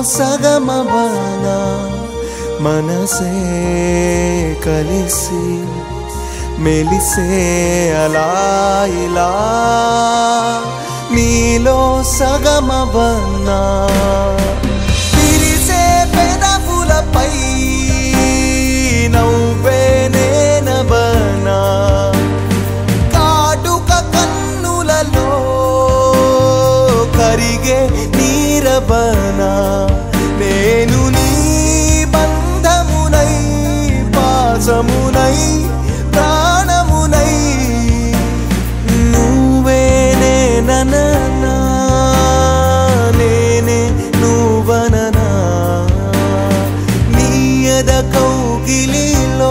సగమవన మనసే కలిసి మెలిసే అలా ఇలా నీలో సగమవన్నా విరిసే పెదవులపై నవ్వే నేనవనా కాటుక కన్నులలో కరిగే నీరవనా నేను నీ బంధమునై పాసమునై ప్రాణమునై నువ్వేనే నననా నేనే నువ్వననా నీయద కౌగిలిలో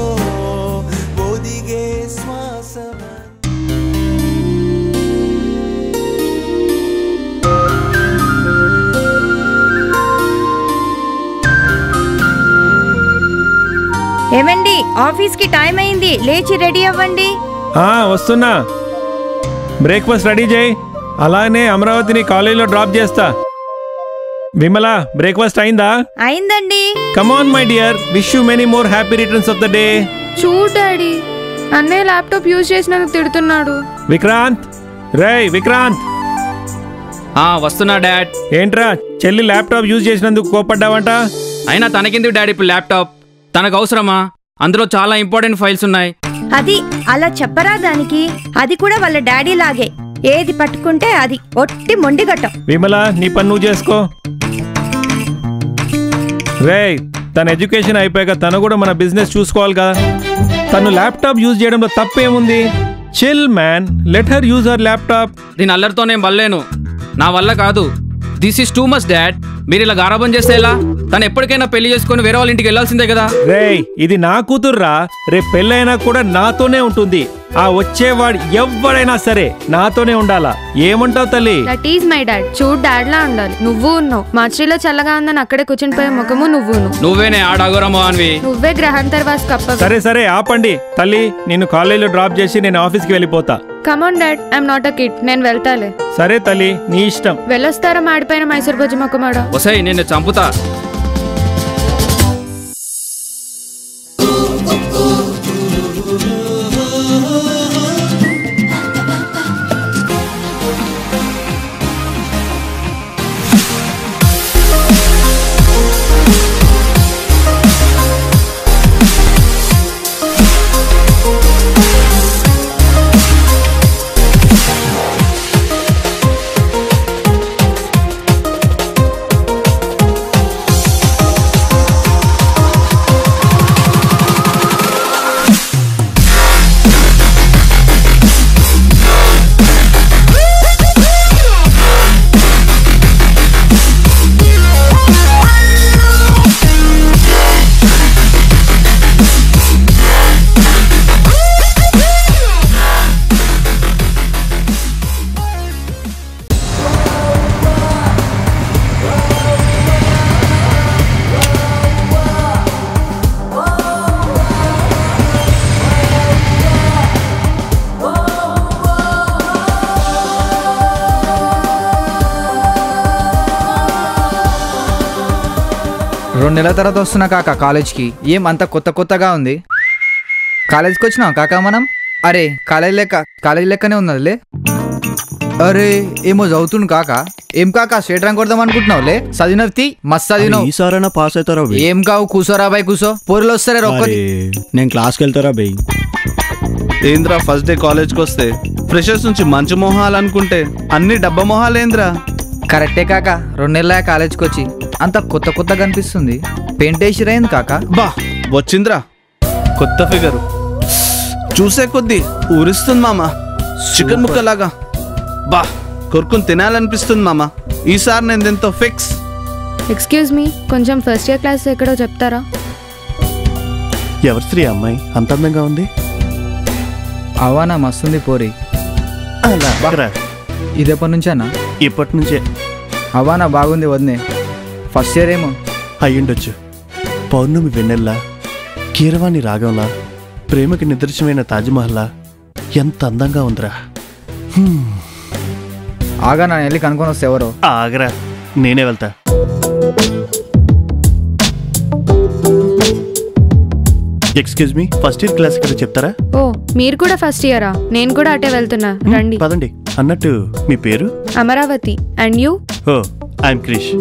ఒదిగే శ్వాసవన ఏమండి ఆఫీస్ కి టైం అయింది లేచి రెడీ అవ్వండి ఆ, వస్తున్నా బ్రేక్ఫాస్ట్ రెడీ చేయి అలానే అమరావతిని కాలేజీలో డ్రాప్ చేస్తా విమల బ్రేక్ఫాస్ట్ అయిందా అయిందండి come on my dear wish you many more happy returns of the day చూడు డాడీ అన్నయ్య ల్యాప్టాప్ యూజ్ చేసినందుకు తిడుతున్నాడు విక్రాంత్ రేయ్ విక్రాంత్ ఆ వస్తున్నా డాడ్ ఏంట్రా చెల్లి ల్యాప్టాప్ యూజ్ చేసినందుకు కోపడ్డావంట అయినా తనకెందుకు డాడీ ఇప్పుడు ల్యాప్టాప్ తనకు అవసరమా అందులో చాలా ఇంపార్టెంట్ ఫైల్స్ ఉన్నాయి అది అలా చెప్పరా దానికి అది కూడా వాళ్ళ డాడీ లాగే ఏది పట్టుకుంటే అది ఒట్టి మొండిగట్టం విమల నీ పని నువ్వు చేసుకో రేయ్ తన ఎడ్యుకేషన్ అయిపోయాక తను కూడా మన బిజినెస్ చూసుకోవాలి కదా తను ల్యాప్టాప్ యూజ్ చేయడంలో తప్పేముంది chill man let her use her laptop దీని అల్లరితో నేను వల్లేను నా వల్ల కాదు this is too much dad మీరు ఇలా గారాబం చేస్తే ఎలా తను ఎప్పటికైనా పెళ్లి చేసుకొని వేరే వాళ్ళ ఇంటికి వెళ్ళాల్సిందే కదా రేయ్ ఇది నా కూతుర్రా రేపు పెళ్ళైనా కూడా నాతోనే ఉంటుంది ఆ వచ్చేవాడు ఎవడైనా సరే నాతోనే ఉండాలా ఏమంటావు తల్లి దట్ ఈజ్ మై డాడ్ చూడు డాడ్ లా ఉండాలి నువ్వు ఉన్నావు మాచిలో చల్లగా ఉందని అక్కడే కూర్చుని పోయే ముఖము నువ్వును నువ్వేనే ఆడాగోరమో అనివి నువ్వే గ్రహాంతర్వాస్ కప్ప సరే సరే ఆపండి తల్లి నేను కాలేజీలో డ్రాప్ చేసి నేను ఆఫీస్కి వెళ్ళిపోతా come on dad I'm not a kid నేను వెళ్తాలే సరే తల్లి నీ ఇష్టం వెళ్ళొస్తారా మాడిపోయిన మైసూర్ బజ్జి మొక్కమాడ వసై నేను చంపుతా రెండు నెలల తర్వాత వస్తున్నా కాక కాలేజ్కి ఏం అంత కొత్త కొత్తగా ఉంది కాలేజ్కి వచ్చినాం కాక మనం అరే కాలేజ్ లెక్క కాలేజ్ లెక్కనే ఉన్నదిలే అరే ఏమో చదువుతుండు కాక ఏం కాక స్టేట్ ర్యాంక్ కొడదాం అనుకుంటున్నావులే చదివినవి మస్తు చదివినావు ఈసారైనా పాస్ అవుతారా బై ఏం కావు కూసోరా బాయ్ కూసో పోరులు వస్తారే రొక్కది అరే, నేను క్లాస్కి వెళ్తారా బై ఏంద్రా ఫస్ట్ డే కాలేజ్కి వస్తే ఫ్రెషర్స్ నుంచి మంచి మొహాలు అనుకుంటే అన్ని డబ్బా మొహాలేంద్రా కరెక్టే కాక రెండు నెలల కాలేజ్కి వచ్చి అంత కొత్త కొత్త కనిపిస్తుంది పెయింట్ వేసిరైంది కాక బా వచ్చింద్రా కొత్త ఫిగర్ చూసే కొద్దీ ఊరిస్తుంది మామ చికెన్ ముక్కలాగా బా కొరుకుని తినాలనిపిస్తుంది మామ ఈసారి నేను దీంతో ఫిక్స్ ఎక్స్క్యూజ్ మీ కొంచెం ఫస్ట్ ఇయర్ క్లాస్ ఎక్కడో చెప్తారా ఎవరి స్త్రీ అమ్మాయి అంత అందంగా ఉంది అవానా మస్తుంది పోరి అలా రా. ఇది ఎప్పటి నుంచేనా ఇప్పటి నుంచే అవానా బాగుంది వదినే ఫస్ట్ ఇయర్ ఏమో అయ్యుండొచ్చు పౌర్ణమి వెన్నెల్లా కీరవాణి రాగంలా ప్రేమకి నిదర్శనమైన తాజ్మహల్లా ఎంత అందంగా ఉందిరా ఆగా నా వెళ్ళి కనుక్కొని వస్తే ఎవరో ఆగరా నేనే వెళ్తా excuse me first year class ఇక్కడ చెప్తారా ఓ మీరు కూడా ఫస్ట్ ఇయరా నేను కూడా అటే వెళ్తున్నా రండి పదండి అన్నట్టు మీ పేరు Amaravati and you oh I'm Krish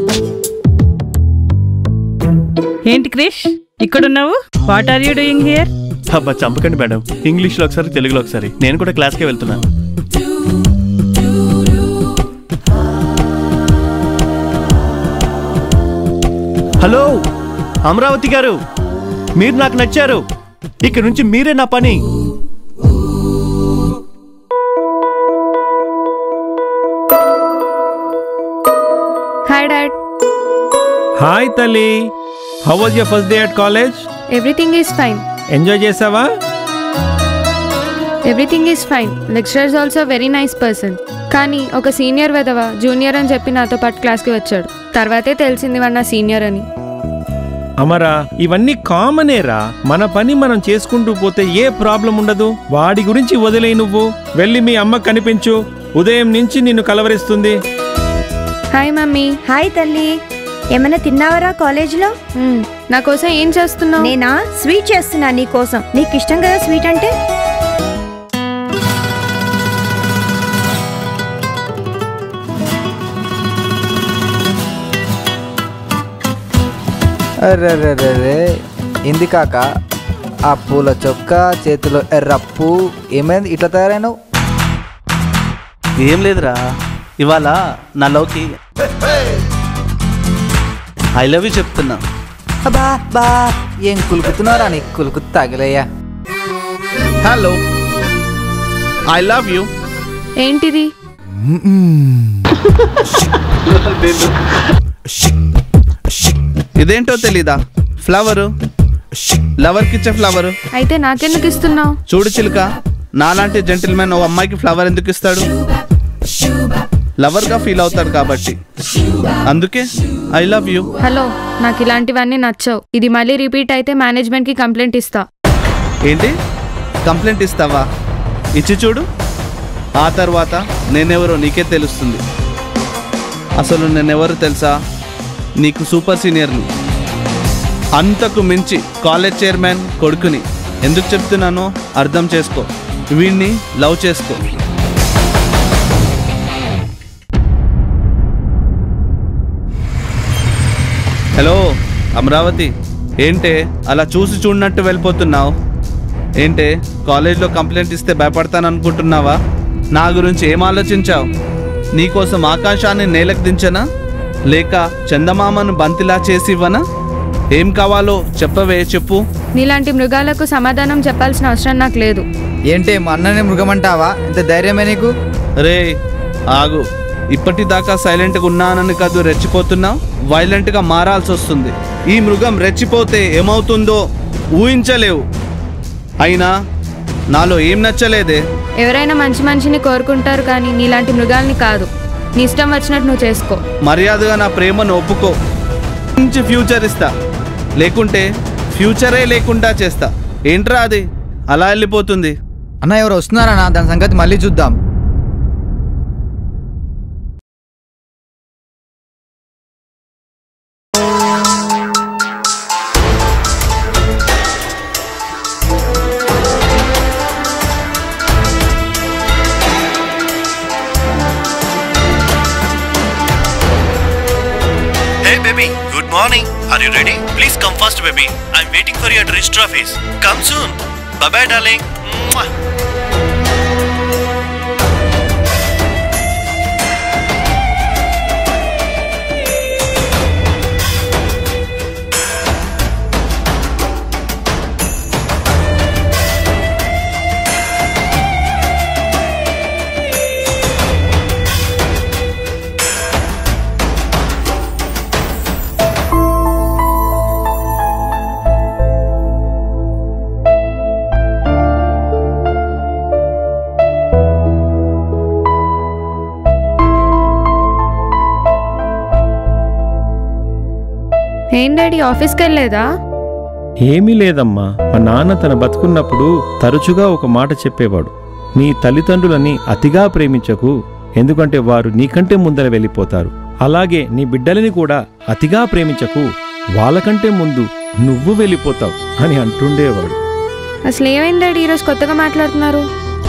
ఏంటి క్రిష్ ఇక్కడున్నావు what are you doing here అబ్బా చంపకండి మేడం ఇంగ్లీష్లో ఒకసారి తెలుగులో ఒకసారి నేను కూడా క్లాస్కే వెళ్తున్నా హలో అమరావతి గారు మీరు నాకు నచ్చారు ఇక నుంచి మీరే నా పని హాయ్ డాడ్ హాయ్ తల్లి how was your first day at college everything is fine enjoy చేసావా everything is fine lecturers also very nice person కానీ ఒక సీనియర్ వెదవ జూనియర్ అని చెప్పి నాతో పాటు క్లాస్కి వచ్చాడు తర్వాతే తెలిసింది వాడు నా సీనియర్ అని అమరా ఇవన్నీ కామనేరా మన పని మనం చేసుకుంటూ పోతే ఏ ప్రాబ్లం ఉండదు వాడి గురించి వదిలేయి నువ్వు వెళ్ళి మీ అమ్మ కనిపించు ఉదయం నుంచి నిన్ను కలవరిస్తుంది హాయ్ మమ్మీ హాయ్ తల్లి ఏమైనా తిన్నావరా కాలేజీలో మ్మ్, నా కోసం ఏం చేస్తున్నావు నేనా స్వీట్ చేస్తున్నా నీ కోసం నీకు ఇష్టం కదా స్వీట్ అంటే అరే ఇంది కాక ఆ పూల చొక్క చేతిలో ఎర్రప్పు ఏమైంది ఇట్లా తయారైనావు ఏం లేదురా ఇవాళ నా లవ్కి ఐ లవ్ యూ చెప్తున్నా బా బా ఏం కులుకుతున్నారా నీ కులుకు తగిలయ్యా హలో ఐ లవ్ యూ ఏంటిది ఇదేంటో తెలీదా ఫ్లవరు లవర్కి ఇచ్చే ఫ్లవరు అయితే నాకెందుకు ఇస్తున్నావు చూడు చిలుక నాలాంటి జెంటిల్మెన్ ఓ అమ్మాయికి ఫ్లవర్ ఎందుకు ఇస్తాడు లవర్గా ఫీల్ అవుతాడు కాబట్టి అందుకే ఐ లవ్ యూ హలో నాకు ఇలాంటివన్నీ నచ్చవు ఇది మళ్ళీ రిపీట్ అయితే మేనేజ్మెంట్కి కంప్లైంట్ ఇస్తా ఏంటి కంప్లైంట్ ఇస్తావా ఇచ్చి చూడు ఆ తర్వాత నేనెవరో నీకే తెలుస్తుంది అసలు నేనెవరు తెలుసా నీకు సూపర్ సీనియర్ని అంతకు మించి కాలేజ్ చైర్మన్ కొడుకుని ఎందుకు చెప్తున్నానో అర్థం చేసుకో వీడిని లవ్ చేసుకో హలో అమరావతి ఏంటే అలా చూసి చూడనట్టు వెళ్ళిపోతున్నావు ఏంటే కాలేజ్లో కంప్లైంట్ ఇస్తే భయపడతాననుకుంటున్నావా నా గురించి ఏం ఆలోచించావు నీకోసం ఆకాశాన్ని నేలకు దించనా లేక చందమామను బంతిలా చేసి ఇవ్వనా ఏం కావాలో చెప్పవే చెప్పు నీలాంటి మృగాలకు సమాధానం చెప్పాల్సిన అవసరం నాకు లేదు ఏంటి మా అన్నని మృగమంటావా ఇంత ధైర్యమే నీకు రే ఆగు ఇప్పటిదాకా సైలెంట్గా ఉన్నానని కాదు రెచ్చిపోతున్నావు వైలెంట్గా మారాల్సి వస్తుంది ఈ మృగం రెచ్చిపోతే ఏమవుతుందో ఊహించలేవు అయినా నాలో ఏం నచ్చలేదే ఎవరైనా మంచి మనిషిని కోరుకుంటారు కానీ నీలాంటి మృగాల్ని కాదు నీ ఇష్టం వచ్చినట్టు నువ్వు చేసుకో మర్యాదగా నా ప్రేమను ఒప్పుకో మంచి ఫ్యూచర్ ఇస్తా లేకుంటే ఫ్యూచరే లేకుండా చేస్తా ఏంట్రా అది అలా వెళ్ళిపోతుంది అన్న ఎవరు వస్తున్నారన్నా దాని సంగతి మళ్ళీ చూద్దాం Hey baby, good morning. Are you ready? Please come fast baby. I'm waiting for you at register office. Come soon. Bye bye darling. Mwah. ఏం డాడీ ఆఫీస్కి వెళ్ళలేదా ఏమీ లేదమ్మా మా నాన్న తన బతుకున్నప్పుడు తరచుగా ఒక మాట చెప్పేవాడు నీ తల్లిదండ్రులని అతిగా ప్రేమించకు ఎందుకంటే వారు నీకంటే ముందర వెళ్ళిపోతారు అలాగే నీ బిడ్డలని కూడా అతిగా ప్రేమించకు వాళ్ళకంటే ముందు నువ్వు వెళ్ళిపోతావు అని అంటుండేవాడు అసలు ఏమైంది డాడీ ఈరోజు కొత్తగా మాట్లాడుతున్నారు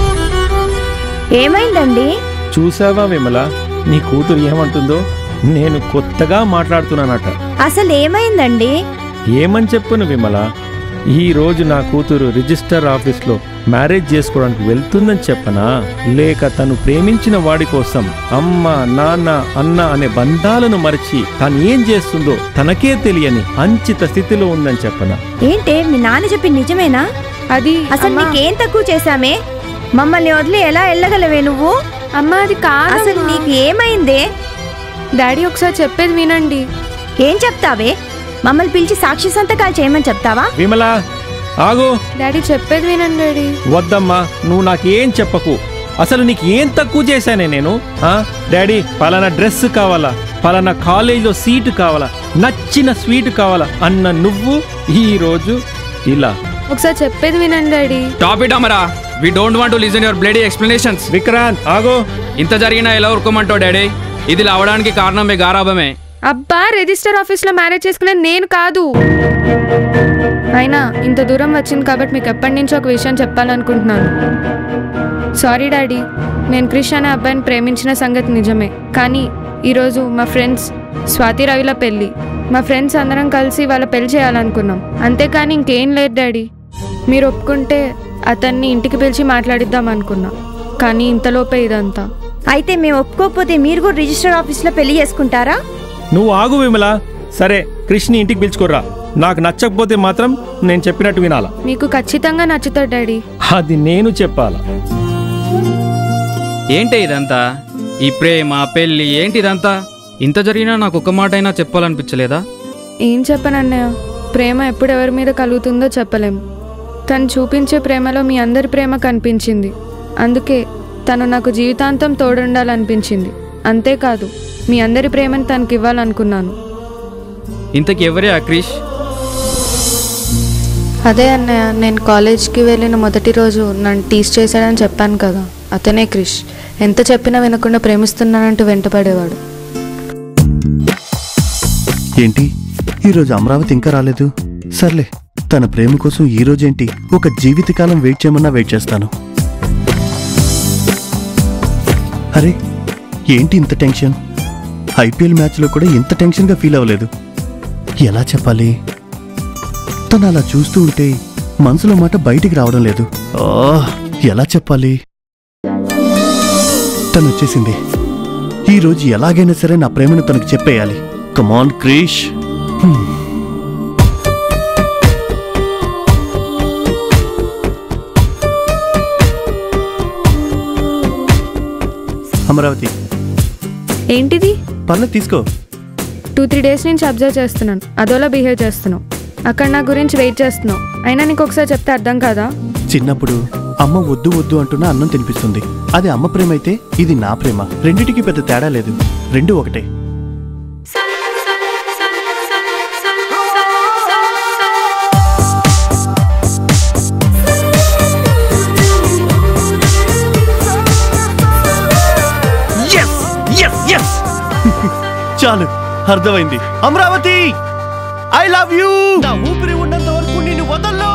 ఏమైందండి చూసావా విమల నీ కూతురు ఏమంటుందో నేను కొత్తగా మాట్లాడుతున్నానట అసలు ఏమైందండి ఏమని చెప్పును విమల ఈ రోజు నా కూతురు రిజిస్టర్ ఆఫీస్లో మ్యారేజ్ చేసుకోవడానికి వెళ్తుందని చెప్పనా లేక తను ప్రేమించిన వాడి కోసం అమ్మ నాన్న అన్న అనే బంధాలను మరిచి తను ఏం చేస్తుందో తనకే తెలియని అంచిత స్థితిలో ఉందని చెప్పనా ఏంటే మీ నాన్న చెప్పి నిజమేనా అది అసలు అమ్మా, నీకేం తక్కువ చేశామే మమ్మల్ని వదిలి ఎలా వెళ్ళగలవే నువ్వు అమ్మా అది కాదు అసలు నీకు ఏమైందే డాడీ ఒకసారి చెప్పేది వినండి ఏం చెప్తావే మమ్మల్ని పిలిచి సాక్షి సంతకాలు చేయమని చెప్తావా విమల ఆగు డాడీ చెప్పేది వినండి డాడీ వద్దమ్మా నువ్వు నాకేం చెప్పకు అసలు నీకు ఏం తక్కువ చేశానే నేను ఆ డాడీ పలానా డ్రెస్ కావాలా పలానా కాలేజీలో సీటు కావాలా నచ్చిన స్వీట్ కావాలా అన్న నువ్వు ఈ రోజు ఇలా ఒకసారి చెప్పేది వినండి daddy stop it Amara we don't want to listen your bloody explanations Vikrant ఆగో ఇంత జరిగినా ఎలా ఊరుకోమంటావు డాడీ ఇది ఇలా అవడానికి కారణం మీ గారాభమే అబ్బా రిజిస్టర్ ఆఫీస్లో మ్యారేజ్ చేసుకునేది నేను కాదు అయినా ఇంత దూరం వచ్చింది కాబట్టి మీకు ఎప్పటి నుంచో ఒక విషయం చెప్పాలనుకుంటున్నాను సారీ డాడీ నేను క్రిష్ అనే అబ్బాయిని ప్రేమించిన సంగతి నిజమే కానీ ఈరోజు మా ఫ్రెండ్స్ స్వాతి రవిల పెళ్ళి మా ఫ్రెండ్స్ అందరం కలిసి వాళ్ళ పెళ్లి చేయాలనుకున్నాం అంతేకాని ఇంకేం లేదు డాడీ మీరు ఒప్పుకుంటే అతన్ని ఇంటికి పిలిచి మాట్లాడిద్దాం అనుకున్నా కానీ ఇంతలోపే ఇదంతా అయితే మేము ఒప్పుకోకపోతే మీరు కూడా రిజిస్టర్ ఆఫీస్లో పెళ్లి చేసుకుంటారా నువ్వు ఆగు విమల సరే కృష్ణి ఇంటికి పిలుచుకోర్రా నాకు నచ్చకపోతే మాత్రం నేను చెప్పినట్టు వినాలా మీకు ఖచ్చితంగా నచ్చుతాడు డాడీ అది నేను చెప్పాలా ఏంటి ఇదంతా ఈ ప్రేమ పెళ్ళి ఏంటి ఇదంతా ఇంత జరిగినా నాకు ఒక మాట అయినా చెప్పాలనిపించలేదా ఏం చెప్పనన్నయ్య ప్రేమ ఎప్పుడు ఎవరి మీద కలుగుతుందో చెప్పలేం తను చూపించే ప్రేమలో మీ అందరి ప్రేమ కనిపించింది అందుకే తను నాకు జీవితాంతం తోడుండాలనిపించింది అంతేకాదు మీ అందరి ప్రేమని తనకి ఇవ్వాలనుకున్నాను ఇంతకి ఎవరే ఆ క్రిష్ అదే అన్నయ్య నేను కాలేజ్కి వెళ్ళిన మొదటి రోజు నన్ను టీస్ చేశాడని చెప్పాను కదా అతనే క్రిష్ ఎంత చెప్పినా వినకుండా ప్రేమిస్తున్నానంటూ వెంటపడేవాడు ఏంటి ఈరోజు అమరావతి ఇంకా రాలేదు సర్లే తన ప్రేమ కోసం ఈ రోజేంటి ఒక జీవితకాలం వెయిట్ చేయమన్నా వెయిట్ చేస్తాను అరే ఏంటి ఇంత టెన్షన్ ఐపీఎల్ మ్యాచ్లో కూడా ఇంత టెన్షన్గా ఫీల్ అవ్వలేదు ఎలా చెప్పాలి తను అలా చూస్తూ ఉంటే మనసులో మాట బయటికి రావడం లేదు ఓ ఎలా చెప్పాలి తను వచ్చేసింది ఈ రోజు ఎలాగైనా సరే నా ప్రేమను తనకు చెప్పేయాలి కమాన్ క్రిష్ అమరావతి ఏంటిది పర్లేదు తీసుకో టూ త్రీ డేస్ నుంచి అబ్జర్వ్ చేస్తున్నాను అదోలా బిహేవ్ చేస్తున్నావు అక్కడ నా గురించి వెయిట్ చేస్తున్నావు అయినా నీకు ఒకసారి చెప్తే అర్థం కాదా చిన్నప్పుడు అమ్మ వద్దు వద్దు అంటున్న అన్నం తినిపిస్తుంది అది అమ్మ ప్రేమ అయితే ఇది నా ప్రేమ రెండిటికి పెద్ద తేడా లేదు రెండు ఒకటే చాలు అర్థమైంది అమరావతి ఐ లవ్ యూ నా ఊపిరి ఉన్నంత వరకు నిన్ను వదల్లో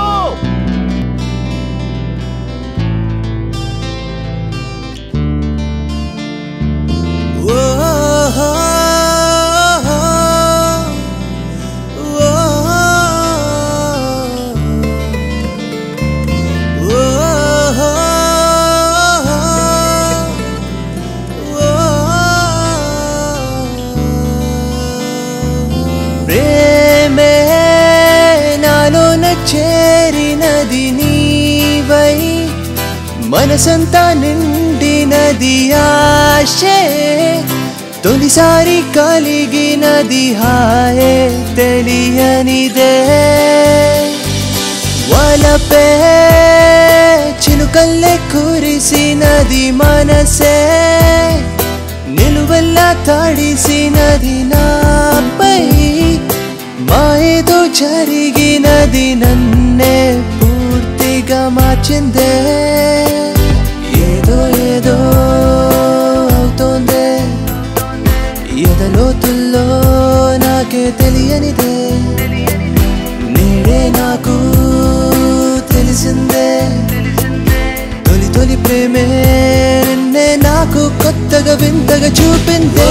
ప్రేమే నాలోన చేరినది నీవై మనసంతా నిండినది ఆశే తొలిసారి కలిగినది హాయే తెలియనిదే వలపే చినుకల్లే కురిసినది మనసే నిలువెల్లా తడిసినది నాపై మాయేదో జరిగినది నన్నే పూర్తిగా మార్చిందే ఏదో ఏదో అవుతోందే ఎదలో వీధుల్లో నాకే తెలియనిదే నేడే నాకు తెలిసిందే తొలి తొలి ప్రేమే నిన్నే నాకు కొత్తగా వింతగా చూపిందే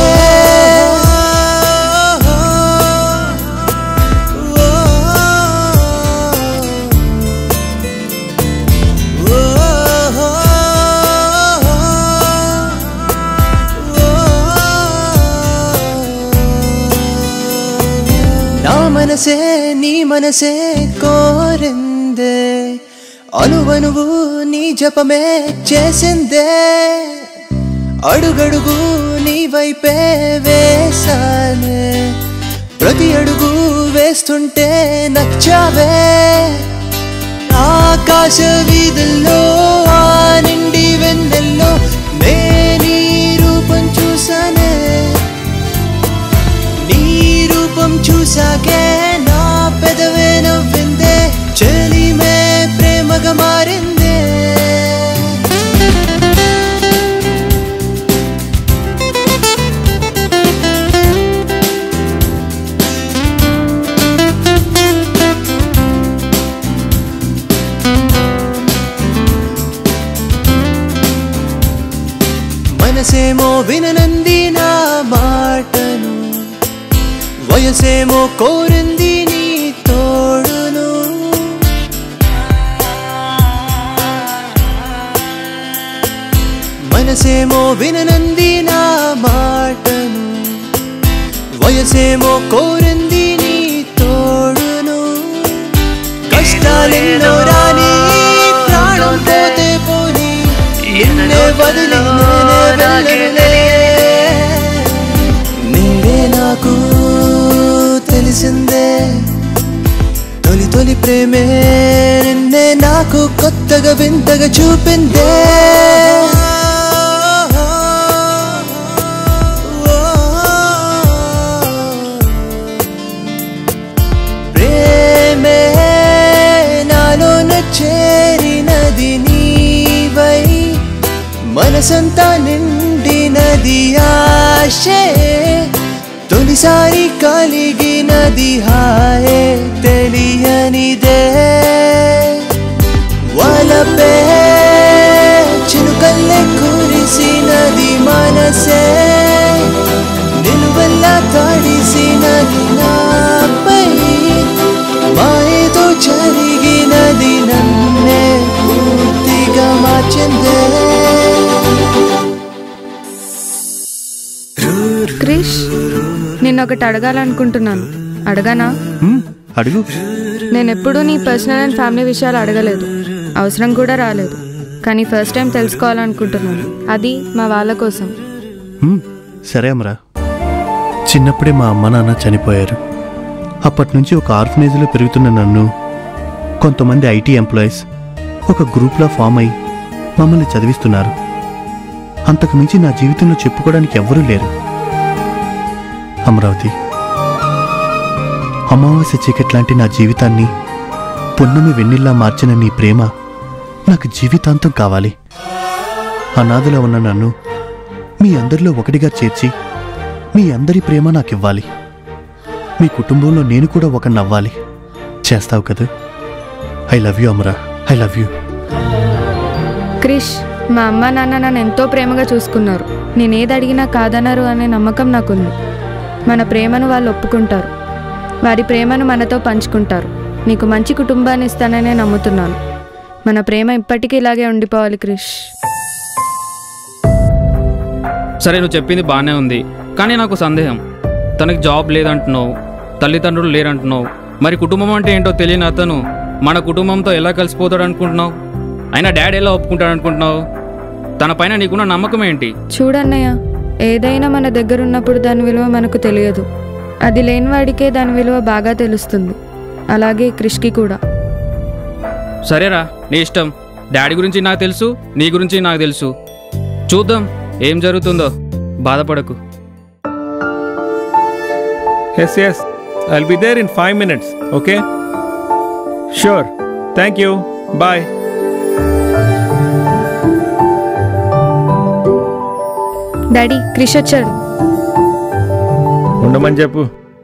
నా మనసే నీ మనసే కోరిందే అనువనువు నీ జపమే చేసిందే అడుగడుగు నీ వైపే వేసానే ప్రతి అడుగు వేస్తుంటే నచ్చావే ఆకాశ వీధుల్లో ఆ నిండి వెన్నెల్లో నే నీ రూపం చూసానే నీ రూపం చూసాకే నా పెదవే నవ్విందే చెలిమే ప్రేమగా మారిందే మనసేమో విననంది నా మాటను వయసేమో కోరింది నీ తోడును మనసేమో విననంది నా మాటను వయసేమో కోరింది నీ తోడును కష్టాలెన్నో రాని ప్రాణం పోతే పోని నిన్నే వదిలి నేనే వెళ్ళనులే. నేడే నాకు తెలిసిందే తొలి తొలి ప్రేమే నిన్నే నాకు కొత్తగా వింతగా చూపిందే ప్రేమే నాలోన చేరినది నీవై మనసంతా నిండినది ఆశే తొలిసారి కలిగినది హాయే తెలియనిదే వలపే చినుకల్లే కురిసినది మనసే నిలువెల్లా తడిసినది నాపై మాయతో జరిగినది నన్నే పూర్తిగా మార్చిందే క్రిష్ నిన్న ఒకటి అడగాలనుకుంటున్నాను అడగానా హ్మ్, అడుగు నేను ఎప్పుడూ నీ పర్సనల్ అండ్ ఫ్యామిలీ విషయాలు అడగలేదు అవసరం కూడా రాలేదు కానీ ఫస్ట్ టైం తెలుసుకోవాలనుకుంటున్నాను అది మా వాళ్ళ కోసం హ్మ్, సరే అమరా చిన్నప్పుడే మా అమ్మ నాన్న చనిపోయారు అప్పటి నుంచి ఒక ఆర్ఫనేజ్లో పెరుగుతున్న నన్ను కొంతమంది ఐటీ ఎంప్లాయీస్ ఒక గ్రూప్లా ఫామ్ అయి మమ్మల్ని చదివిస్తున్నారు అంతకు మించి నా జీవితంలో చెప్పుకోవడానికి ఎవ్వరూ లేరు అమరావతి అమావాస్య చీకటి లాంటి నా జీవితాన్ని పున్నమి వెన్నెల్లా మార్చిన నీ ప్రేమ నాకు జీవితాంతం కావాలి అనాథలో ఉన్న నన్ను మీ అందరిలో ఒకటిగా చేర్చి మీ అందరి ప్రేమ నాకివ్వాలి మీ కుటుంబంలో నేను కూడా ఒక నవ్వాలి చేస్తావు కదా I love you Amara I love you Krish మా అమ్మ నాన్న నన్ను ఎంతో ప్రేమగా చూసుకున్నారు నేను ఏది అడిగినా కాదనరు అనే నమ్మకం నాకుంది మన ప్రేమను వాళ్ళు ఒప్పుకుంటారు వారి ప్రేమను మనతో పంచుకుంటారు నీకు మంచి కుటుంబాన్ని ఇస్తాననే నమ్ముతున్నాను మన ప్రేమ ఇప్పటికీ ఇలాగే ఉండిపోవాలి క్రిష్ సరే నువ్వు చెప్పింది బాగానే ఉంది కానీ నాకు సందేహం తనకి జాబ్ లేదంటున్నావు తల్లిదండ్రులు లేరంటున్నావు మరి కుటుంబం అంటే ఏంటో తెలియని అతను మన కుటుంబంతో ఎలా కలిసిపోతాడు అనుకుంటున్నావు అయినా డాడీ ఎలా ఒప్పుకుంటాడు అనుకుంటున్నావు తన పైన నీకున్న నమ్మకం ఏంటి చూడన్నయ్య ఏదైనా మన దగ్గర ఉన్నప్పుడు దాని విలువ మనకు తెలియదు అది లేని వాడికే దాని విలువ బాగా తెలుస్తుంది అలాగే క్రిష్కి కూడా సరేరా నీ ఇష్టం డాడీ గురించి నాకు తెలుసు నీ గురించి నాకు తెలుసు చూద్దాం ఏం జరుగుతుందో బాధపడకు yes yes I'll be there in five minutes okay sure thank you bye daddy Krish వచ్చాడు ఉండమని చెప్పు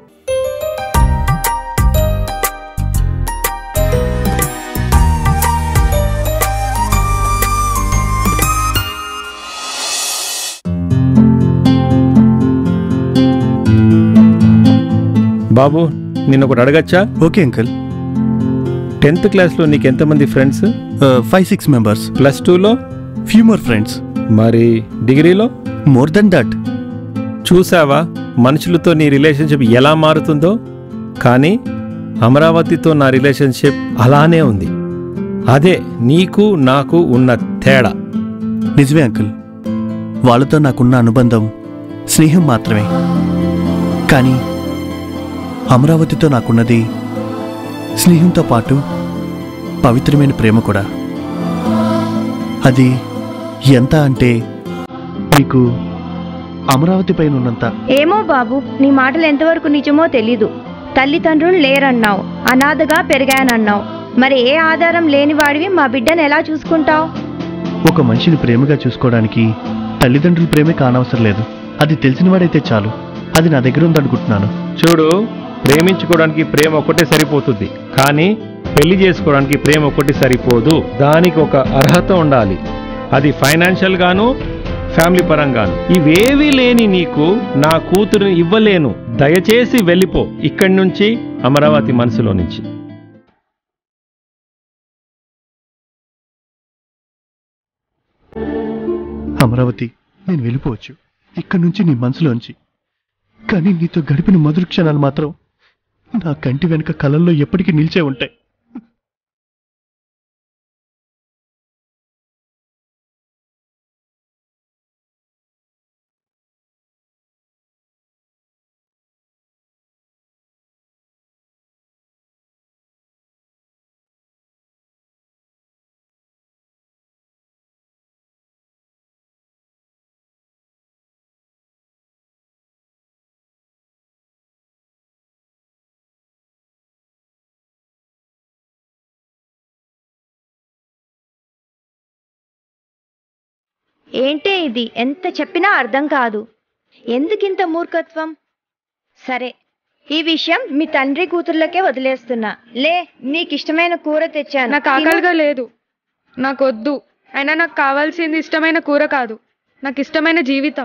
బాబు నిన్న ఒకటి అడగచ్చా ఓకే అంకుల్ టెన్త్ క్లాస్లో నీకు ఎంతమంది friends five six members plus టూలో ఫ్యూ మోర్ ఫ్రెండ్స్ మరి డిగ్రీలో మోర్ దెన్ దట్ చూసావా మనుషులతో నీ రిలేషన్షిప్ ఎలా మారుతుందో కానీ అమరావతితో నా రిలేషన్షిప్ అలానే ఉంది అదే నీకు నాకు ఉన్న తేడా నిజమే అంకుల్ వాళ్ళతో నాకున్న అనుబంధం స్నేహం మాత్రమే కానీ అమరావతితో నాకున్నది స్నేహంతో పాటు పవిత్రమైన ప్రేమ కూడా అది ఎంత అంటే మీకు అమరావతి పైన ఉన్నంత ఏమో బాబు నీ మాటలు ఎంతవరకు నిజమో తెలీదు తల్లిదండ్రులు లేరన్నావు అనాథగా పెరిగానన్నావు మరి ఏ ఆధారం లేని వాడివి మా బిడ్డను ఎలా చూసుకుంటావు ఒక మనిషిని ప్రేమగా చూసుకోవడానికి తల్లిదండ్రుల ప్రేమే కానవసరం లేదు అది తెలిసినవాడైతే చాలు అది నా దగ్గర ఉందనుకుంటున్నాను చూడు ప్రేమించుకోవడానికి ప్రేమ ఒకటే సరిపోతుంది కానీ పెళ్లి చేసుకోవడానికి ప్రేమ ఒకటి సరిపోదు దానికి ఒక అర్హత ఉండాలి అది ఫైనాన్షియల్ గాను ఫ్యామిలీ పరంగాను ఇవేవీ లేని నీకు నా కూతురుని ఇవ్వలేను దయచేసి వెళ్ళిపో ఇక్కడి నుంచి అమరావతి మనసులో నుంచి అమరావతి నేను వెళ్ళిపోవచ్చు ఇక్కడి నుంచి నీ మనసులోంచి కానీ నీతో గడిపిన మధుర క్షణాలు మాత్రం నా కంటి వెనుక కలల్లో ఎప్పటికీ నిలిచే ఉంటాయి ఏంటే ఇది ఎంత చెప్పినా అర్థం కాదు ఎందుకింత మూర్ఖత్వం సరే ఈ విషయం మీ తండ్రి కూతుర్లకే వదిలేస్తున్నా లే నీకు ఇష్టమైన కూర తెచ్చాను నాకు ఆకలిగా లేదు నాకు వద్దు అయినా నాకు కావాల్సింది ఇష్టమైన కూర కాదు నాకు ఇష్టమైన జీవితం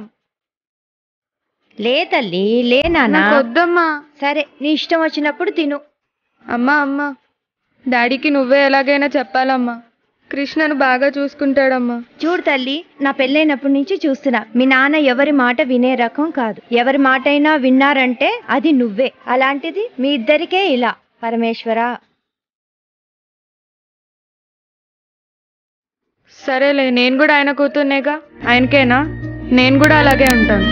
లే తల్లి లే నాన్న నాకు వద్దమ్మా సరే నీ ఇష్టం వచ్చినప్పుడు తిను అమ్మా అమ్మా డాడీకి నువ్వే ఎలాగైనా చెప్పాలమ్మా కృష్ణను బాగా చూసుకుంటాడమ్మా చూడు తల్లి నా పెళ్ళైనప్పటి నుంచి చూస్తున్నా మీ నాన్న ఎవరి మాట వినే రకం కాదు ఎవరి మాట అయినా విన్నారంటే అది నువ్వే అలాంటిది మీ ఇద్దరికే ఇలా పరమేశ్వరా సరేలే నేను కూడా ఆయన కూతుర్నేగా ఆయనకేనా నేను కూడా అలాగే ఉంటాను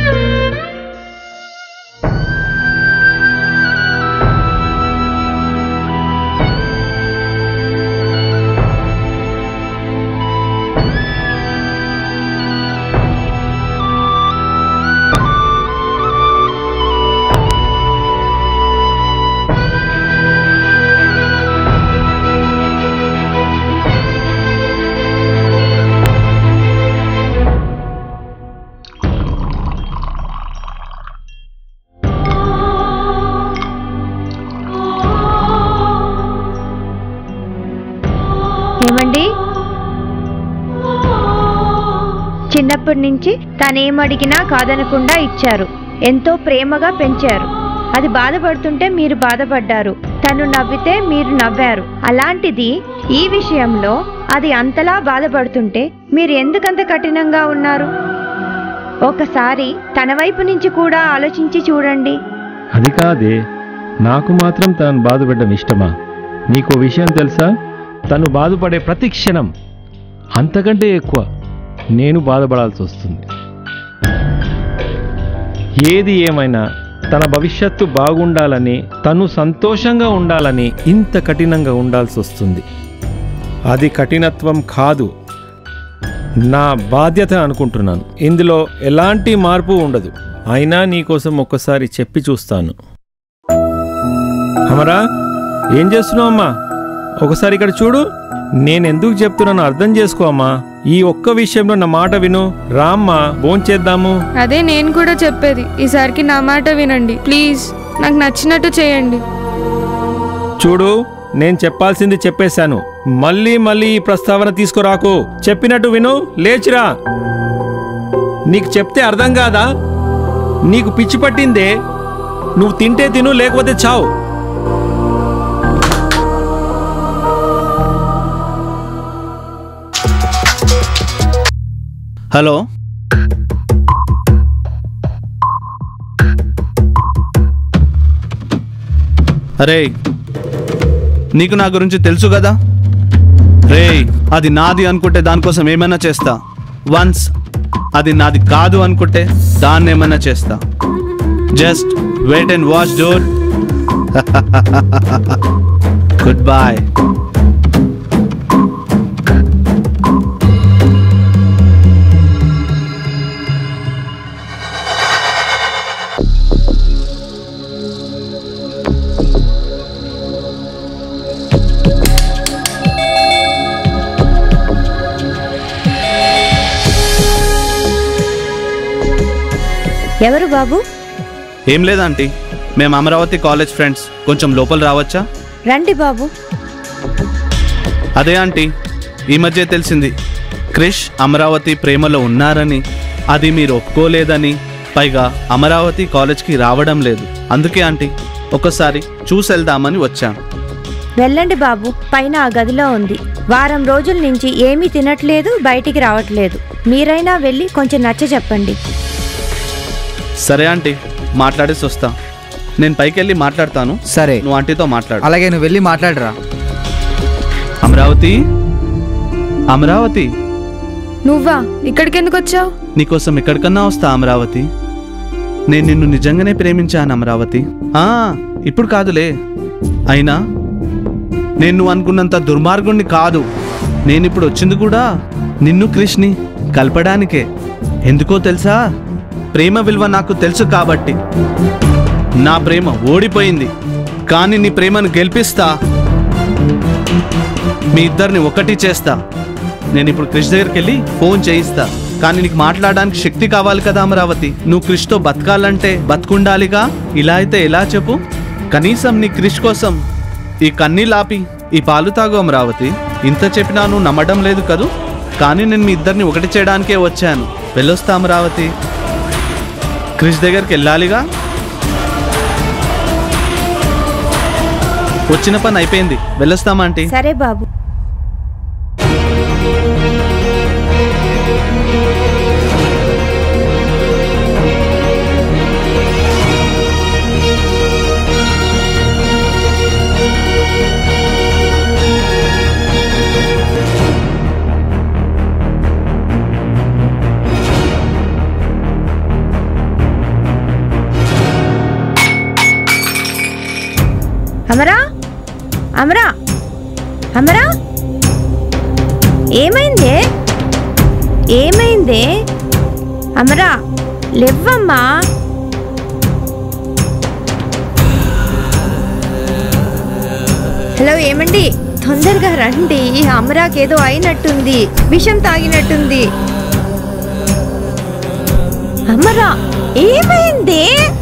ఏమండి చిన్నప్పటి నుంచి తనేమడిగినా కాదనకుండా ఇచ్చారు ఎంతో ప్రేమగా పెంచారు అది బాధపడుతుంటే మీరు బాధపడ్డారు తను నవ్వితే మీరు నవ్వారు అలాంటిది ఈ విషయంలో అది అంతలా బాధపడుతుంటే మీరు ఎందుకంత కఠినంగా ఉన్నారు ఒకసారి తన వైపు నుంచి కూడా ఆలోచించి చూడండి అది కాదే నాకు మాత్రం తను బాధపడడం ఇష్టమా నీకో విషయం తెలుసా తను బాధపడే ప్రతి క్షణం అంతకంటే ఎక్కువ నేను బాధపడాల్సి వస్తుంది ఏది ఏమైనా తన భవిష్యత్తు బాగుండాలని తను సంతోషంగా ఉండాలని ఇంత కఠినంగా ఉండాల్సి వస్తుంది అది కఠినత్వం కాదు నా బాధ్యత అనుకుంటున్నాను ఇందులో ఎలాంటి మార్పు ఉండదు అయినా నీకోసం ఒక్కసారి చెప్పి చూస్తాను అమరా ఏం చేస్తున్నావు అమ్మా ఒకసారి ఇక్కడ చూడు నేను ఎందుకు చెప్తున్నానో అర్థం చేసుకో అమ్మా ఈ ఒక్క విషయంలో నా మాట విను రామ్మా భోంచేద్దాము అదే నేను కూడా చెప్పేది ఈసారికి నా మాట వినండి ప్లీజ్ నాకు నచ్చినట్టు చేయండి చూడు నేను చెప్పాల్సింది చెప్పేశాను మళ్ళీ మళ్ళీ ఈ ప్రస్తావన తీసుకురాకు చెప్పినట్టు విను లేచిరా నీకు చెప్తే అర్థం కాదా నీకు పిచ్చి పట్టిందే నువ్వు తింటే తిను లేకపోతే చావు హలో అరే నీకు నా గురించి తెలుసు కదా రే అది నాది అనుకుంటే దానికోసం ఏమైనా చేస్తా వన్స్ అది నాది కాదు అనుకుంటే దాన్ని ఏమైనా చేస్తా just wait and watch door good boy ఎవరు బాబు ఏం లేదంటీ మేము అమరావతి కాలేజ్ ఫ్రెండ్స్ కొంచెం లోపల రావచ్చా రండి బాబు అదే ఆంటీ ఈ మధ్య తెలిసింది క్రిష్ అమరావతి ప్రేమలో ఉన్నారని అది మీరు ఒప్పుకోలేదని పైగా అమరావతి కాలేజ్కి రావడం లేదు అందుకే ఆంటీ ఒకసారి చూసి వెళ్దామని వచ్చాను వెళ్ళండి బాబు పైన ఆ గదిలో ఉంది వారం రోజుల నుంచి ఏమీ తినట్లేదు బయటికి రావట్లేదు మీరైనా వెళ్ళి కొంచెం నచ్చ చెప్పండి సరే ఆంటీ మాట్లాడేసి వస్తా నేను పైకి వెళ్ళి మాట్లాడతాను సరే నువ్వు ఆంటీతో మాట్లాడు అలాగే నువ్వు వెళ్ళి మాట్లాడరా అమరావతి అమరావతి నువ్వా ఇక్కడికి ఎందుకు వచ్చావు నీకోసం ఎక్కడికన్నా వస్తా అమరావతి నేను నిన్ను నిజంగానే ప్రేమించాను అమరావతి ఆ ఇప్పుడు కాదులే అయినా నేను నువ్వు అనుకున్నంత దుర్మార్గుణ్ణి కాదు నేను ఇప్పుడు వచ్చింది కూడా నిన్ను కృష్ణి కలపడానికే ఎందుకో తెలుసా ప్రేమ విలువ నాకు తెలుసు కాబట్టి నా ప్రేమ ఓడిపోయింది కానీ నీ ప్రేమను గెలిపిస్తా మీ ఇద్దరిని ఒకటి చేస్తా నేను ఇప్పుడు క్రిష్ దగ్గరికి వెళ్ళి ఫోన్ చేయిస్తా కానీ నీకు మాట్లాడడానికి శక్తి కావాలి కదా అమరావతి నువ్వు క్రిష్తో బతకాలంటే బతుకుండాలిగా ఇలా అయితే ఎలా చెప్పు కనీసం నీ క్రిష్ కోసం ఈ కన్నీలాపి ఈ పాలు తాగు అమరావతి ఇంత చెప్పినా నువ్వు నమ్మడం లేదు కదూ కానీ నేను మీ ఇద్దరిని ఒకటి చేయడానికే వచ్చాను వెళ్ళొస్తా అమరావతి క్రిష్ దగ్గరికి వెళ్ళాలిగా వచ్చిన పని అయిపోయింది వెళ్ళొస్తామా ఆంటీ సరే బాబు అమరా అమరా అమరా ఏమైందే ఏమైందే అమరా లేవ్వమ్మా హలో ఏమండి తొందరగా రండి అమరాకేదో అయినట్టుంది విషం తాగినట్టుంది అమరా ఏమైంది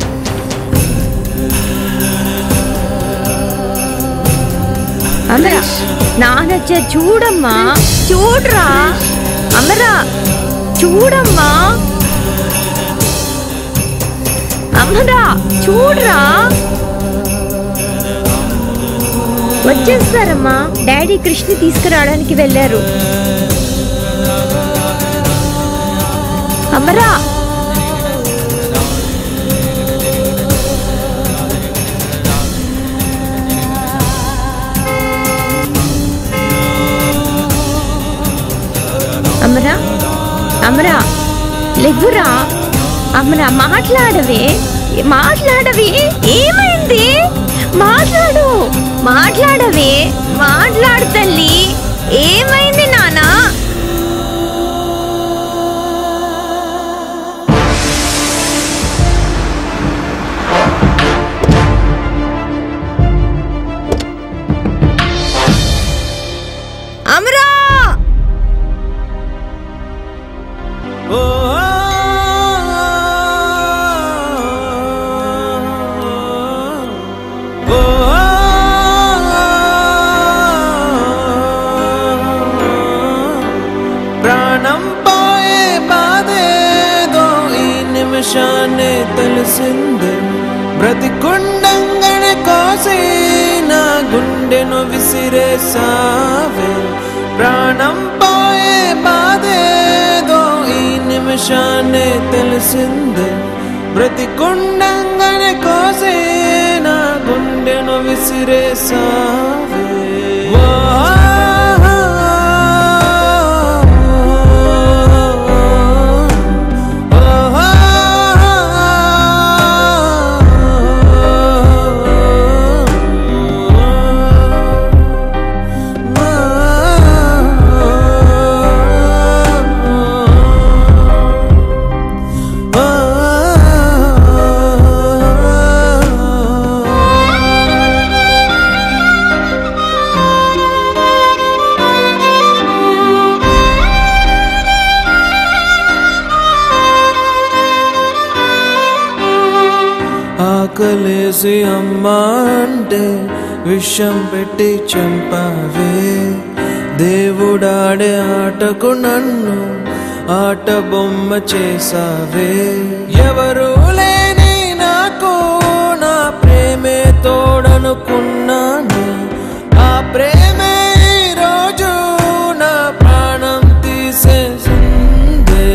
అమరా నానచ్చ చూడమ్మా చూడరా అమరా చూడమ్మా అమరా చూడరా వచ్చేస్తారమ్మా డాడీ కృష్ణ తీసుకురావడానికి వెళ్ళారు అమరా అమరా అమరా లెవ్వురా అమరా మాట్లాడవే మాట్లాడవే ఏమైంది మాట్లాడు మాట్లాడవే మాట్లాడు తల్లి ఏమైంది నానా అమరా బ్రతికుండంగనే కోసి నా గుండెను విసిరేసావే ప్రాణం పోయే బాధేదో ఈ నిమిషాన్నే తెలిసిందే బ్రతికుండంగనే కోసి నా గుండెను విసిరేసావే ఆకలేసి అమ్మా అంటే విషం పెట్టి చంపావే దేవుడాడే ఆటకు నన్ను ఆట బొమ్మ చేసావే ఎవరు లేని నాకు నా ప్రేమే తోడనుకున్నాను ఆ ప్రేమే ఈ రోజు నా ప్రాణం తీసేసిందే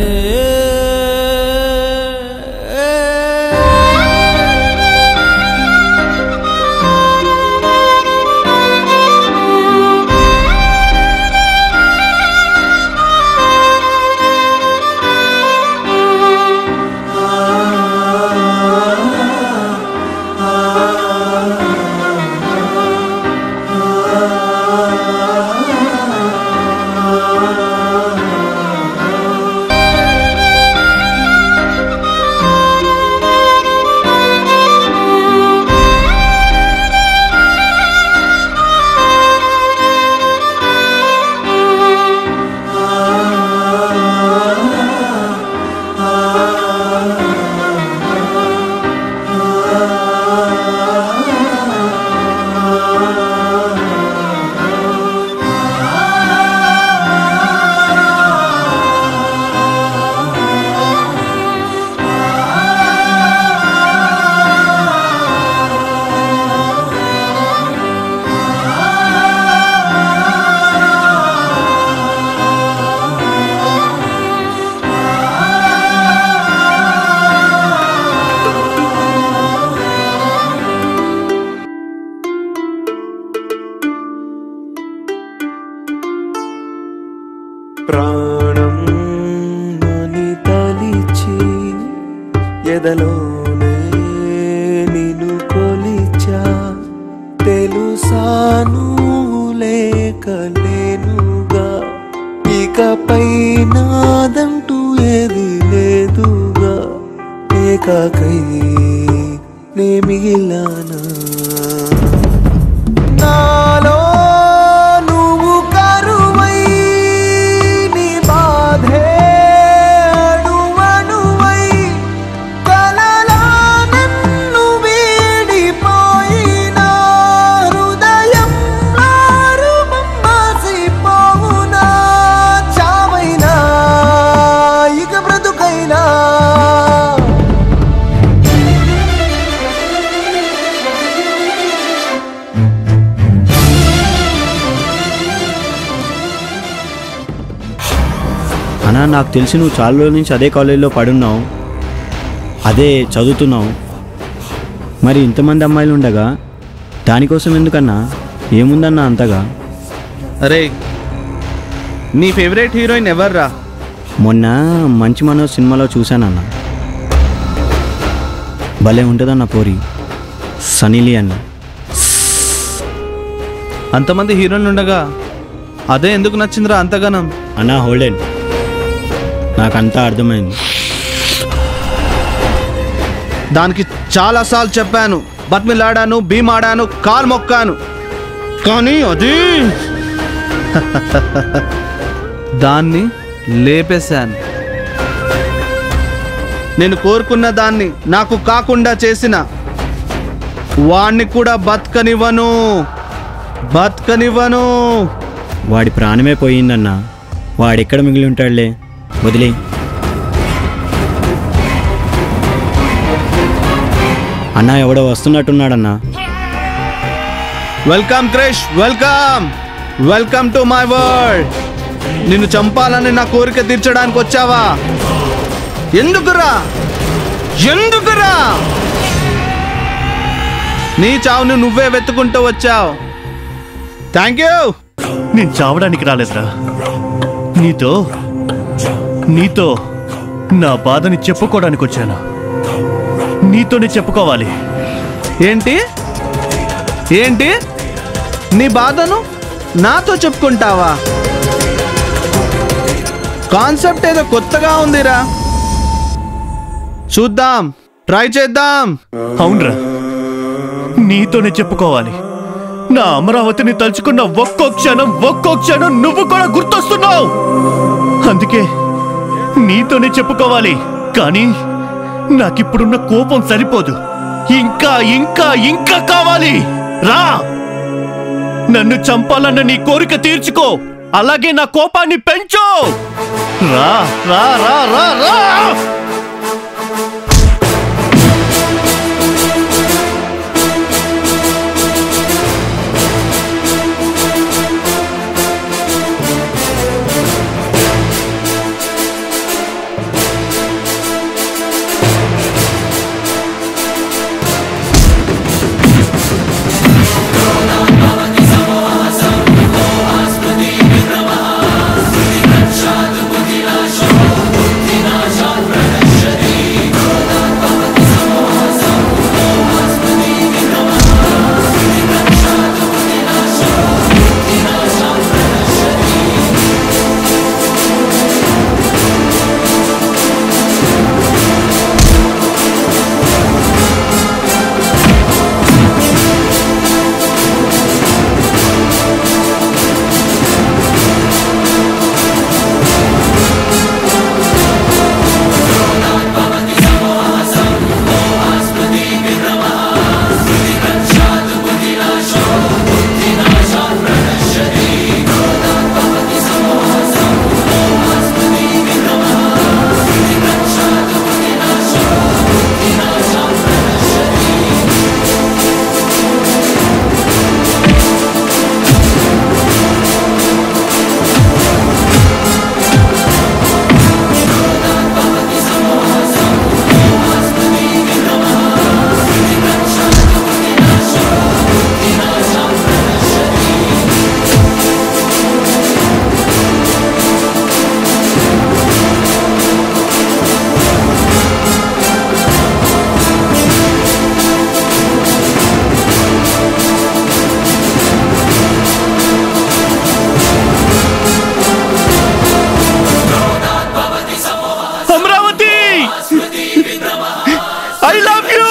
ప్రాణం అని తలిచి ఎదలోనే నిన్ను కొలిచా తెలుసాను లేకలేనుగా ఇకపై నాదంటూ ఏది లేదుగా ఏకాకై నే మిగిలానా నాలో నువ్వు కరువై నీ బాధే అణువణువై కలలా నన్ను వీడిపోయినా హృదయం మాసిపోవునా చావైనా ఇక బ్రతుకైనా అన్నా నాకు తెలిసి నువ్వు చాలా రోజుల నుంచి అదే కాలేజీలో పడున్నావు అదే చదువుతున్నావు మరి ఇంతమంది అమ్మాయిలు ఉండగా దానికోసం ఎందుకన్నా ఏముందన్నా అంతగా అరే నీ ఫేవరెట్ హీరోయిన్ ఎవర్రా మొన్న మంచి మనోజ్ సినిమాలో చూశానన్న భలే ఉంటుందన్న పోరి సనీలి అన్న అంతమంది హీరోయిన్లు ఉండగా అదే ఎందుకు నచ్చిందిరా అంతగానం అన్నా హోల్డెన్ నాకంతా అర్థమైంది దానికి చాలా సార్లు చెప్పాను బతిమిలాడాను భీమాడాను కాలు మొక్కాను కానీ అది దాన్ని లేపేశాను నేను కోరుకున్న దాన్ని నాకు కాకుండా చేసిన వాణ్ణి కూడా బతకనివ్వను బతకనివ్వను వాడి ప్రాణమే పోయిందన్నా వాడెక్కడ మిగిలి ఉంటాడులే వదిలే అన్న ఎవడో వస్తున్నట్టున్నాడన్నా welcome Krish welcome welcome to my world నిన్ను చంపాలని నా కోరిక తీర్చడానికి వచ్చావా ఎందుకురా ఎందుకురా నీ చావుని నువ్వే వెతుకుంటూ వచ్చావు థ్యాంక్ యూ నేను చావడానికి రాలేదురా నీతో నీతో నా బాధని చెప్పుకోవడానికి వచ్చాను నీతోనే చెప్పుకోవాలి ఏంటి ఏంటి నీ బాధను నాతో చెప్పుకుంటావా కాన్సెప్ట్ ఏదో కొత్తగా ఉందిరా చూద్దాం ట్రై చేద్దాం అవునరా నీతోనే చెప్పుకోవాలి నా అమరావతిని తలుచుకున్న ఒక్కో క్షణం ఒక్కో క్షణం నువ్వు కూడా గుర్తొస్తున్నావు అందుకే నీతోనే చెప్పుకోవాలి కానీ నాకిప్పుడున్న కోపం సరిపోదు ఇంకా ఇంకా ఇంకా కావాలి రా నన్ను చంపాలన్న నీ కోరిక తీర్చుకో అలాగే నా కోపాన్ని పెంచు రా రా రా రా రా అమరావతి ఐ లవ్ యూ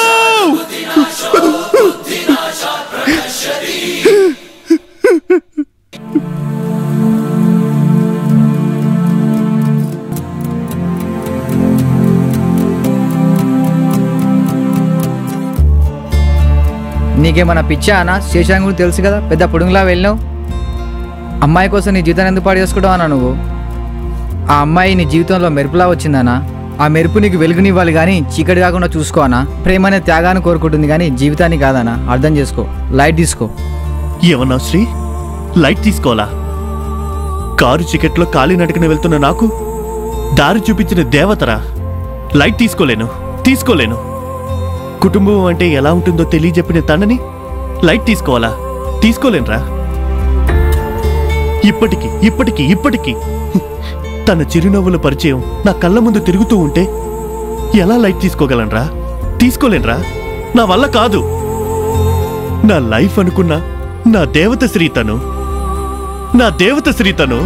నీకేమన్నా పిచ్చా అన్న శేషాంగ్ గురించి తెలుసు కదా పెద్ద పుడుగులా వెళ్ళినావు అమ్మాయి కోసం నీ జీవితాన్ని ఎందుకు పాడు చేసుకుంటావు అన్న నువ్వు ఆ అమ్మాయి నీ జీవితంలో మెరుపులా వచ్చిందన్నా ఆ మెరుపు నీకు వెలుగునివ్వాలి కానీ చీకటి కాకుండా చూసుకో అన్న ప్రేమ అనే త్యాగాన్ని కోరుకుంటుంది కానీ జీవితాన్ని కాదన్నా అర్థం చేసుకో లైట్ తీసుకో ఏమన్నా శ్రీ లైట్ తీసుకోవాలా కారు చికెట్లో ఖాళీ నడకన వెళ్తున్న నాకు దారి చూపించిన దేవతరా లైట్ తీసుకోలేను తీసుకోలేను కుటుంబం అంటే ఎలా ఉంటుందో తెలియజెప్పిన తనని లైట్ తీసుకోవాలా తీసుకోలేనురా ఇప్పటికి ఇప్పటికి ఇప్పటికి తన చిరునవ్వుల పరిచయం నా కళ్ళ ముందు తిరుగుతూ ఉంటే ఎలా లైట్ తీసుకోగలనరా తీసుకోలేనురా నా వల్ల కాదు నా లైఫ్ అనుకున్న నా దేవత శ్రీ తను నా దేవత శ్రీ తను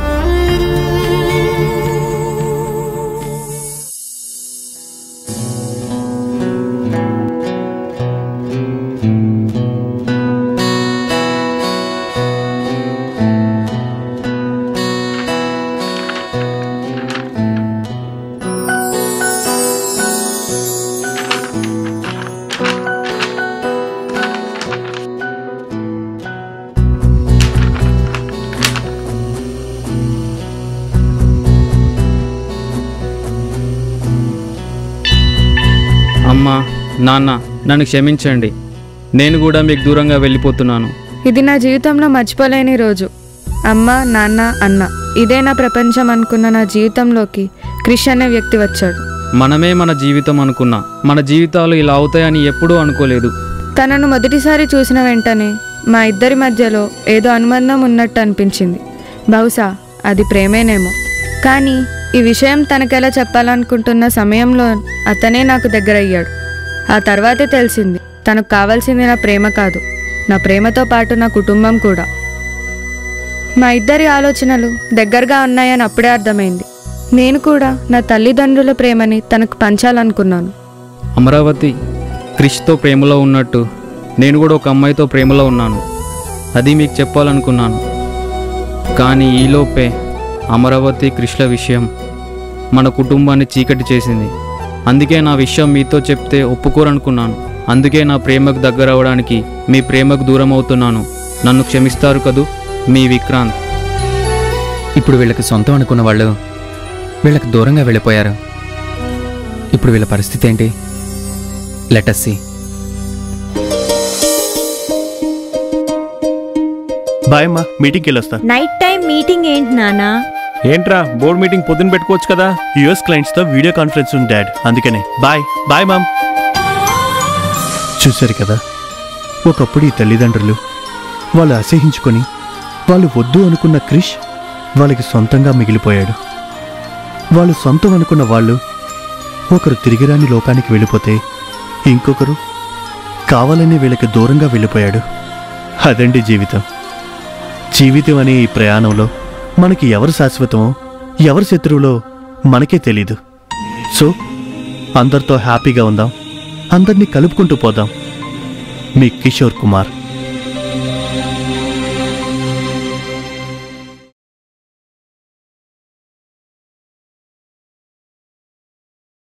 అమ్మా నాన్న నన్ను క్షమించండి నేను కూడా మీకు దూరంగా వెళ్ళిపోతున్నాను ఇది నా జీవితంలో మర్చిపోలేని రోజు అమ్మ నాన్న అన్న ఇదే నా ప్రపంచం అనుకున్న నా జీవితంలోకి క్రిష్ అనే వ్యక్తి వచ్చాడు మనమే మన జీవితం అనుకున్నా మన జీవితాలు ఇలా అవుతాయని ఎప్పుడూ అనుకోలేదు తనను మొదటిసారి చూసిన వెంటనే మా ఇద్దరి మధ్యలో ఏదో అనుబంధం ఉన్నట్టు అనిపించింది బహుశా అది ప్రేమేనేమో కానీ ఈ విషయం తనకెలా చెప్పాలనుకుంటున్న సమయంలో అతనే నాకు దగ్గరయ్యాడు ఆ తర్వాతే తెలిసింది తనకు కావాల్సింది నా ప్రేమ కాదు నా ప్రేమతో పాటు నా కుటుంబం కూడా మా ఇద్దరి ఆలోచనలు దగ్గరగా ఉన్నాయని అప్పుడే అర్థమైంది నేను కూడా నా తల్లిదండ్రుల ప్రేమని తనకు పంచాలనుకున్నాను అమరావతి క్రిష్తో ప్రేమలో ఉన్నట్టు నేను కూడా ఒక అమ్మాయితో ప్రేమలో ఉన్నాను అది మీకు చెప్పాలనుకున్నాను కానీ ఈలోపే అమరావతి క్రిష్ల విషయం మన కుటుంబాన్ని చీకటి చేసింది అందుకే నా విషయం మీతో చెప్తే ఒప్పుకోరనుకున్నాను అందుకే నా ప్రేమకు దగ్గర అవడానికి మీ ప్రేమకు దూరం అవుతున్నాను నన్ను క్షమిస్తారు కదూ మీ విక్రాంత్ ఇప్పుడు వీళ్ళకి సొంతం అనుకున్న వాళ్ళు వీళ్ళకి దూరంగా వెళ్ళిపోయారు ఇప్పుడు వీళ్ళ పరిస్థితి ఏంటి లెటస్సి బాయ్ అమ్మా మీటింగ్కి వెళ్ళొస్తా నైట్ టైం మీటింగ్ ఏంటి నానా ఏంట్రా బోర్డు మీటింగ్ పొద్దున పెట్టుకోవచ్చు కదా యుఎస్ క్లయింట్స్ తో వీడియో కాన్ఫరెన్స్ ఉంది డాడ్ అందుకనే బాయ్ బాయ్ మామ్ చూశారు కదా ఒకప్పుడు ఈ తల్లిదండ్రులు వాళ్ళు అసహించుకొని వాళ్ళు వద్దు అనుకున్న క్రిష్ వాళ్ళకి సొంతంగా మిగిలిపోయాడు వాళ్ళు సొంతం అనుకున్న వాళ్ళు ఒకరు తిరిగిరాని లోకానికి వెళ్ళిపోతే ఇంకొకరు కావాలని వీళ్ళకి దూరంగా వెళ్ళిపోయాడు అదండి జీవితం జీవితం అనే ఈ ప్రయాణంలో మనకి ఎవరు శాశ్వతమో ఎవరు శత్రువులో మనకే తెలీదు సో అందరితో హ్యాపీగా ఉందాం అందరినీ కలుపుకుంటూ పోదాం మీ కిషోర్ కుమార్